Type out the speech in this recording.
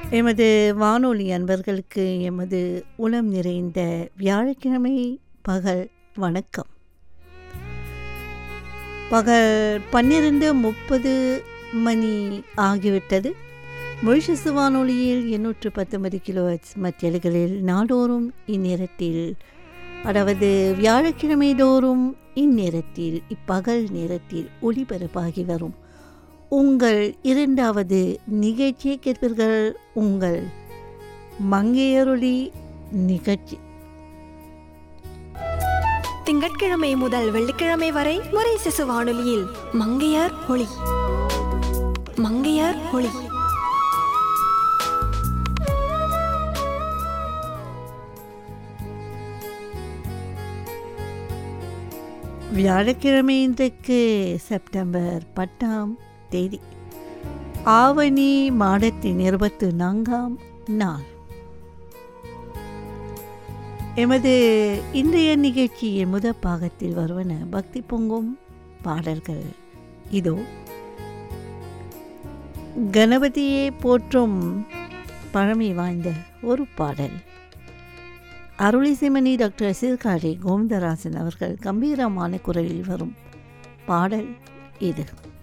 எமது வானொலி அன்பர்களுக்கு எமது உளம் நிறைந்த வியாழக்கிழமை பகல் வணக்கம் பகல் பன்னிரண்டு முப்பது மணி ஆகிவிட்டது மொழிஷசு வானொலியில் எண்ணூற்று பத்தொன்பது கிலோ மத்தியல்களில் நாடோறும் இந்நேரத்தில் அதாவது வியாழக்கிழமை தோறும் இந்நேரத்தில் இப்பகல் நேரத்தில் ஒளிபரப்பாகி வரும் உங்கள் இரண்டாவது நிகழ்ச்சியை கேட்பீர்கள் உங்கள் மங்கையருளி நிகழ்ச்சி திங்கட்கிழமை முதல் வெள்ளிக்கிழமை வரை முறை சிசு வானொலியில் மங்கையார் ஒளி மங்கையார் ஒளி வியாழக்கிழமை இன்றைக்கு செப்டம்பர் பத்தாம் தேதி ஆவணி மாதத்தின் இருபத்து நான்காம் நாள் எமது இன்றைய நிகழ்ச்சியின் முதற் பாகத்தில் வருவன பக்தி பொங்கும் பாடல்கள் இதோ கணபதியை போற்றும் பழமை வாய்ந்த ஒரு பாடல் அருளிசைமணி டாக்டர் சீர்காழி கோவிந்தராசன் அவர்கள் கம்பீரமான குரலில் வரும் பாடல் இது